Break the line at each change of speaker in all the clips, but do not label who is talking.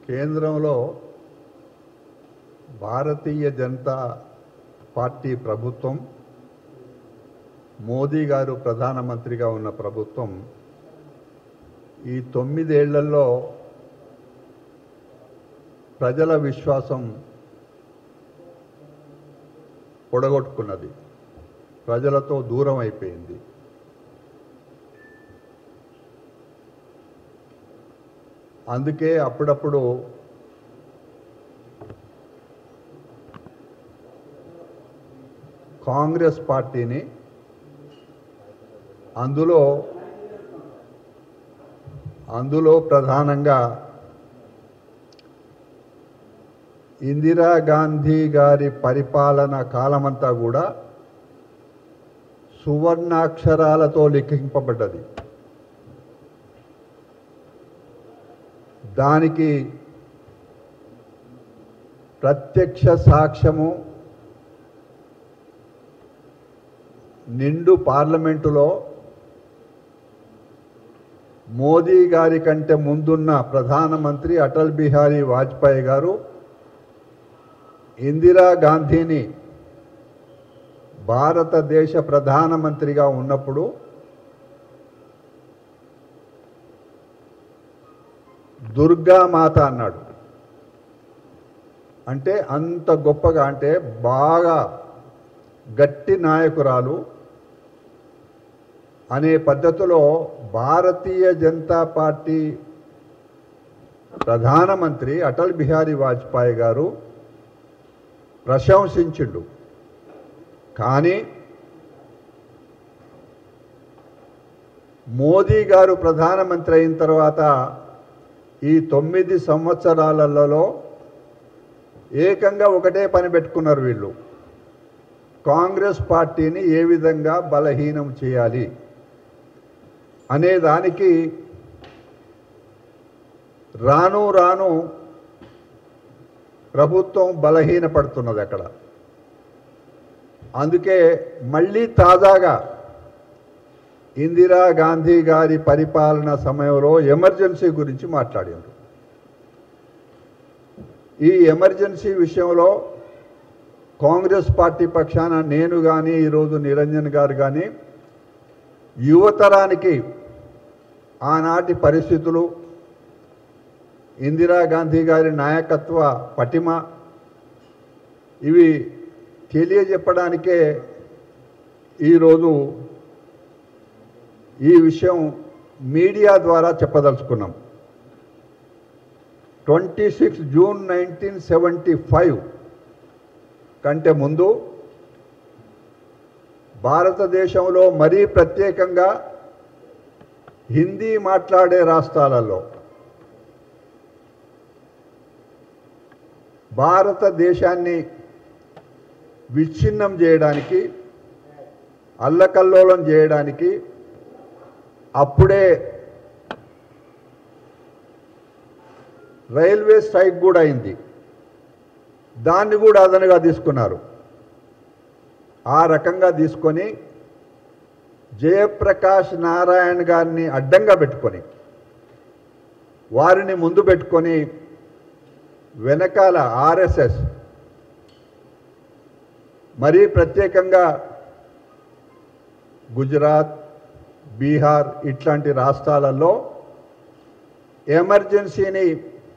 కేంద్రంలో భారతీయ జనతా పార్టీ ప్రభుత్వం మోదీ గారు ప్రధానమంత్రిగా ఉన్న ప్రభుత్వం ఈ తొమ్మిదేళ్లలో ప్రజల విశ్వాసం పొడగొట్టుకున్నది ప్రజలతో దూరం అయిపోయింది అందుకే అప్పుడప్పుడు కాంగ్రెస్ పార్టీని అందులో అందులో ప్రధానంగా ఇందిరాగాంధీ గారి పరిపాలన కాలమంతా కూడా సువర్ణాక్షరాలతో లిఖింపబడ్డది దానికి ప్రత్యక్ష సాక్ష్యము నిండు పార్లమెంటులో మోదీ గారి కంటే ముందున్న ప్రధానమంత్రి అటల్ బిహారీ వాజ్పేయి గారు ఇందిరాగాంధీని భారతదేశ ప్రధానమంత్రిగా ఉన్నప్పుడు దుర్గామాత అన్నాడు అంటే అంత గొప్పగా అంటే బాగా గట్టి నాయకురాలు అనే పద్ధతిలో భారతీయ జనతా పార్టీ ప్రధానమంత్రి అటల్ బిహారీ వాజ్పేయి గారు ప్రశంసించిండు కానీ మోదీ గారు ప్రధానమంత్రి అయిన తర్వాత ఈ తొమ్మిది సంవత్సరాలలో ఏకంగా ఒకటే పని పెట్టుకున్నారు వీళ్ళు కాంగ్రెస్ పార్టీని ఏ విధంగా బలహీనం చేయాలి అనే దానికి రాను రాను ప్రభుత్వం బలహీనపడుతున్నది అక్కడ అందుకే మళ్ళీ తాజాగా ఇందిరాగాంధీ గారి పరిపాలన సమయంలో ఎమర్జెన్సీ గురించి మాట్లాడారు ఈ ఎమర్జెన్సీ విషయంలో కాంగ్రెస్ పార్టీ పక్షాన నేను కానీ ఈరోజు నిరంజన్ గారు కానీ యువతరానికి ఆనాటి పరిస్థితులు ఇందిరాగాంధీ గారి నాయకత్వ పటిమ ఇవి తెలియజెప్పడానికే ఈరోజు ఈ విషయం మీడియా ద్వారా చెప్పదలుచుకున్నాం twenty six June nineteen seventy five కంటే ముందు భారతదేశంలో మరీ ప్రత్యేకంగా హిందీ మాట్లాడే రాష్ట్రాలలో భారతదేశాన్ని విచ్ఛిన్నం చేయడానికి అల్లకల్లోలం చేయడానికి అప్పుడే రైల్వే స్ట్రైక్ కూడా అయింది దాన్ని కూడా అదనుగా తీసుకున్నారు ఆ రకంగా తీసుకొని జయప్రకాష్ నారాయణ గారిని అడ్డంగా పెట్టుకొని వారిని ముందు పెట్టుకొని వెనకాల ఆర్ఎస్ఎస్ మరీ ప్రత్యేకంగా గుజరాత్ బీహార్ ఇట్లాంటి రాష్ట్రాలలో ఎమర్జెన్సీని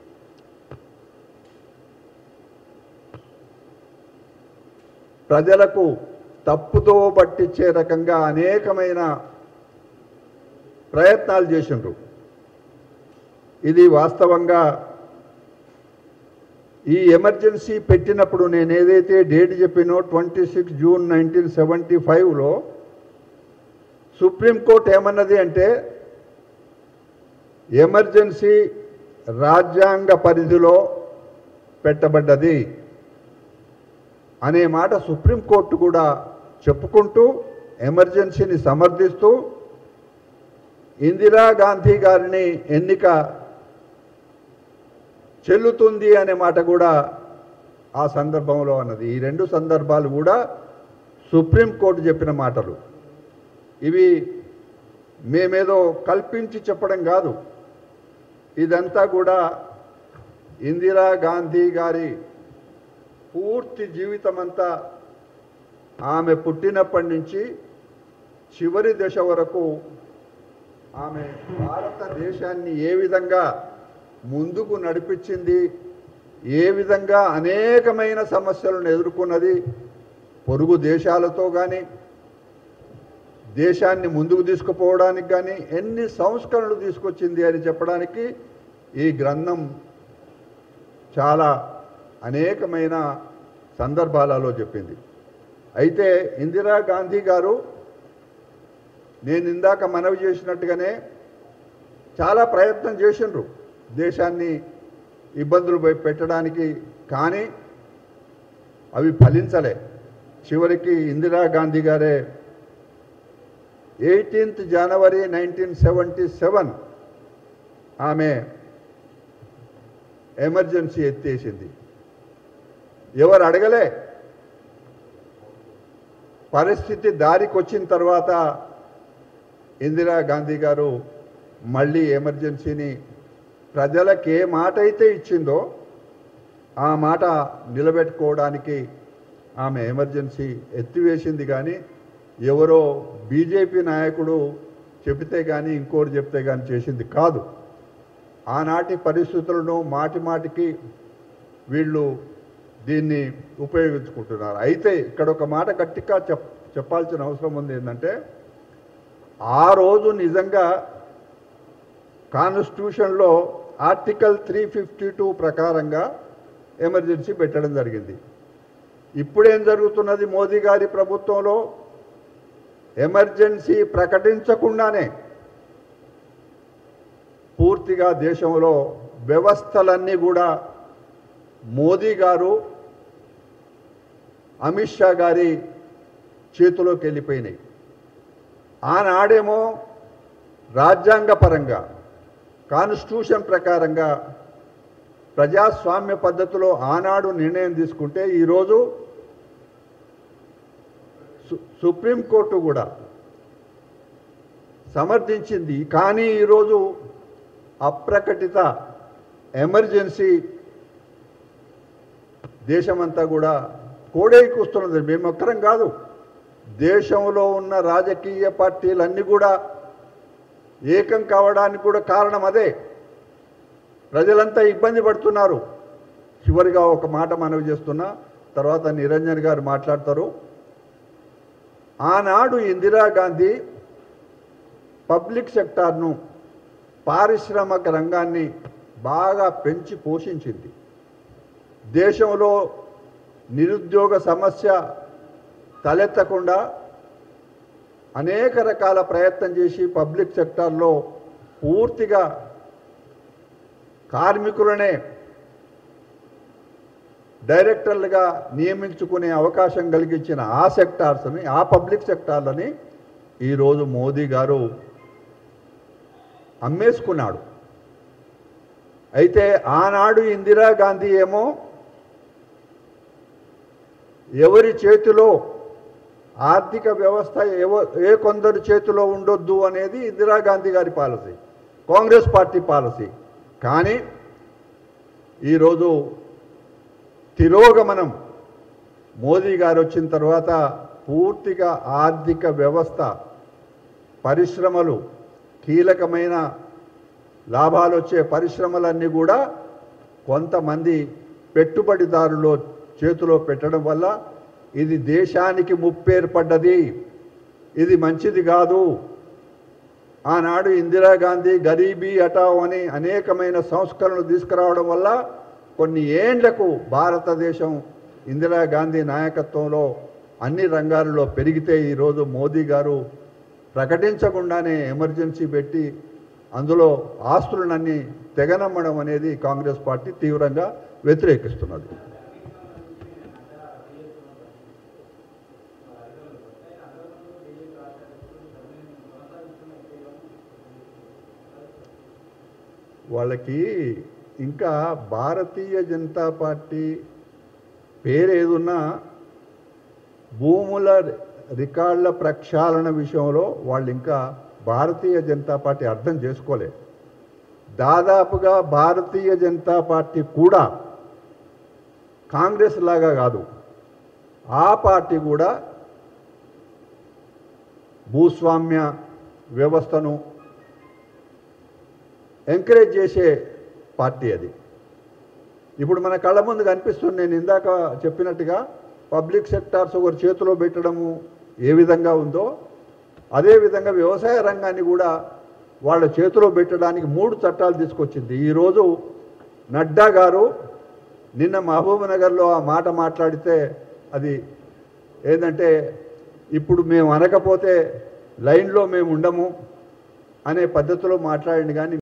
ప్రజలకు తప్పుతో పట్టించే రకంగా అనేకమైన ప్రయత్నాలు చేసిండ్రు ఇది వాస్తవంగా ఈ ఎమర్జెన్సీ పెట్టినప్పుడు నేను ఏదైతే డేట్ చెప్పినో twenty six June nineteen seventy ఫైవ్లో సుప్రీంకోర్టు ఏమన్నది అంటే ఎమర్జెన్సీ రాజ్యాంగ పరిధిలో పెట్టబడ్డది అనే మాట సుప్రీంకోర్టు కూడా చెప్పుకుంటూ ఎమర్జెన్సీని సమర్థిస్తూ ఇందిరాగాంధీ గారిని ఎన్నిక చెల్లుతుంది అనే మాట కూడా ఆ సందర్భంలో అన్నది ఈ రెండు సందర్భాలు కూడా సుప్రీంకోర్టు చెప్పిన మాటలు ఇవి మేమేదో కల్పించి చెప్పడం కాదు ఇదంతా కూడా ఇందిరా గాంధీ గారి పూర్తి జీవితమంతా ఆమె పుట్టినప్పటి నుంచి చివరి దశ వరకు ఆమె భారతదేశాన్ని ఏ విధంగా ముందుకు నడిపించింది ఏ విధంగా అనేకమైన సమస్యలను ఎదుర్కొన్నది పొరుగు దేశాలతో కానీ దేశాన్ని ముందుకు తీసుకుపోవడానికి కానీ ఎన్ని సంస్కరణలు తీసుకొచ్చింది అని చెప్పడానికి ఈ గ్రంథం చాలా అనేకమైన సందర్భాలలో చెప్పింది అయితే ఇందిరాగాంధీ గారు నేను ఇందాక మనవి చేసినట్టుగానే చాలా ప్రయత్నం చేసిండ్రు దేశాన్ని ఇబ్బందులు పె- పెట్టడానికి కానీ అవి ఫలించలే చివరికి ఇందిరాగాంధీ గారే eighteenth January nineteen seventy seven ఆమె ఎమర్జెన్సీ ఎత్తేసింది ఎవరు అడగలే పరిస్థితి దారికి వచ్చిన తర్వాత ఇందిరాగాంధీ గారు మళ్ళీ ఎమర్జెన్సీని ప్రజలకు ఏ మాట అయితే ఇచ్చిందో ఆ మాట నిలబెట్టుకోవడానికి ఆమె ఎమర్జెన్సీ ఎత్తివేసింది కానీ ఎవరో బీజేపీ నాయకుడు చెబితే కానీ ఇంకోటి చెప్తే కానీ చేసింది కాదు ఆనాటి పరిస్థితులను మాటి మాటికి వీళ్ళు దీన్ని ఉపయోగించుకుంటున్నారు అయితే ఇక్కడ ఒక మాట గట్టిగా చెప్ చెప్పాల్సిన అవసరం ఉంది ఏంటంటే ఆ రోజు నిజంగా కాన్స్టిట్యూషన్లో ఆర్టికల్ త్రీ ఫిఫ్టీ టూ ప్రకారంగా ఎమర్జెన్సీ పెట్టడం జరిగింది ఇప్పుడేం జరుగుతున్నది మోదీ గారి ప్రభుత్వంలో ఎమర్జెన్సీ ప్రకటించకుండానే పూర్తిగా దేశంలో వ్యవస్థలన్నీ కూడా మోదీ గారు అమిత్ షా గారి చేతిలోకి వెళ్ళిపోయినాయి ఆనాడేమో రాజ్యాంగపరంగా కాన్స్టిట్యూషన్ ప్రకారంగా ప్రజాస్వామ్య పద్ధతిలో ఆనాడు నిర్ణయం తీసుకుంటే ఈరోజు సు- సుప్రీంకోర్టు కూడా సమర్థించింది కానీ ఈరోజు అప్రకటిత ఎమర్జెన్సీ దేశమంతా కూడా కోడైకూస్తున్నది మేము ఒక్కరం కాదు దేశంలో ఉన్న రాజకీయ పార్టీలన్నీ కూడా ఏకం కావడానికి కూడా కారణం అదే ప్రజలంతా ఇబ్బంది పడుతున్నారు చివరిగా ఒక మాట మనవి చేస్తున్నా తర్వాత నిరంజన్ గారు మాట్లాడతారు ఆనాడు ఇందిరాగాంధీ పబ్లిక్ సెక్టార్ను పారిశ్రామిక రంగాన్ని బాగా పెంచి పోషించింది దేశంలో నిరుద్యోగ సమస్య తలెత్తకుండా అనేక రకాల ప్రయత్నం చేసి పబ్లిక్ సెక్టార్లో పూర్తిగా కార్మికులనే డైరెక్టర్లుగా నియమించుకునే అవకాశం కలిగించిన ఆ సెక్టార్స్ని ఆ పబ్లిక్ సెక్టార్లని ఈరోజు మోదీ గారు అమ్మేసుకున్నాడు అయితే ఆనాడు ఇందిరాగాంధీ ఏమో ఎవరి చేతిలో ఆర్థిక వ్యవస్థ ఎవ ఏ కొందరి చేతిలో ఉండొద్దు అనేది ఇందిరాగాంధీ గారి పాలసీ కాంగ్రెస్ పార్టీ పాలసీ కానీ ఈరోజు తిరోగమనం మోదీ గారు వచ్చిన తర్వాత పూర్తిగా ఆర్థిక వ్యవస్థ పరిశ్రమలు కీలకమైన లాభాలు వచ్చే పరిశ్రమలన్నీ కూడా కొంతమంది పెట్టుబడిదారులు చేతిలో పెట్టడం వల్ల ఇది దేశానికి ముప్పేర్పడ్డది ఇది మంచిది కాదు ఆనాడు ఇందిరాగాంధీ గరీబీ హటావ్ అని అనేకమైన సంస్కరణలు తీసుకురావడం వల్ల కొన్ని ఏండ్లకు భారతదేశం ఇందిరాగాంధీ నాయకత్వంలో అన్ని రంగాలలో పెరిగితే ఈరోజు మోదీ గారు ప్రకటించకుండానే ఎమర్జెన్సీ పెట్టి అందులో ఆస్తులనన్నీ తెగనమ్మడం అనేది కాంగ్రెస్ పార్టీ తీవ్రంగా వ్యతిరేకిస్తున్నది వాళ్ళకి ఇంకా భారతీయ జనతా పార్టీ పేరు ఏదున్నా భూముల రికార్డుల ప్రక్షాళన విషయంలో వాళ్ళు ఇంకా భారతీయ జనతా పార్టీ అర్థం చేసుకోలే దాదాపుగా భారతీయ జనతా పార్టీ కూడా కాంగ్రెస్ లాగా కాదు ఆ పార్టీ కూడా భూస్వామ్య వ్యవస్థను ఎంకరేజ్ చేసే పార్టీ అది ఇప్పుడు మన కళ్ళ ముందు కనిపిస్తుంది నేను ఇందాక చెప్పినట్టుగా పబ్లిక్ సెక్టార్స్ ఒకరి చేతిలో పెట్టడము ఏ విధంగా ఉందో అదేవిధంగా వ్యవసాయ రంగాన్ని కూడా వాళ్ళ చేతిలో పెట్టడానికి మూడు చట్టాలు తీసుకొచ్చింది ఈరోజు నడ్డా గారు నిన్న మహబూబ్నగర్లో ఆ మాట మాట్లాడితే అది ఏంటంటే ఇప్పుడు మేము అనకపోతే లైన్లో మేము ఉండము అనే పద్ధతిలో మాట్లాడింది కానీ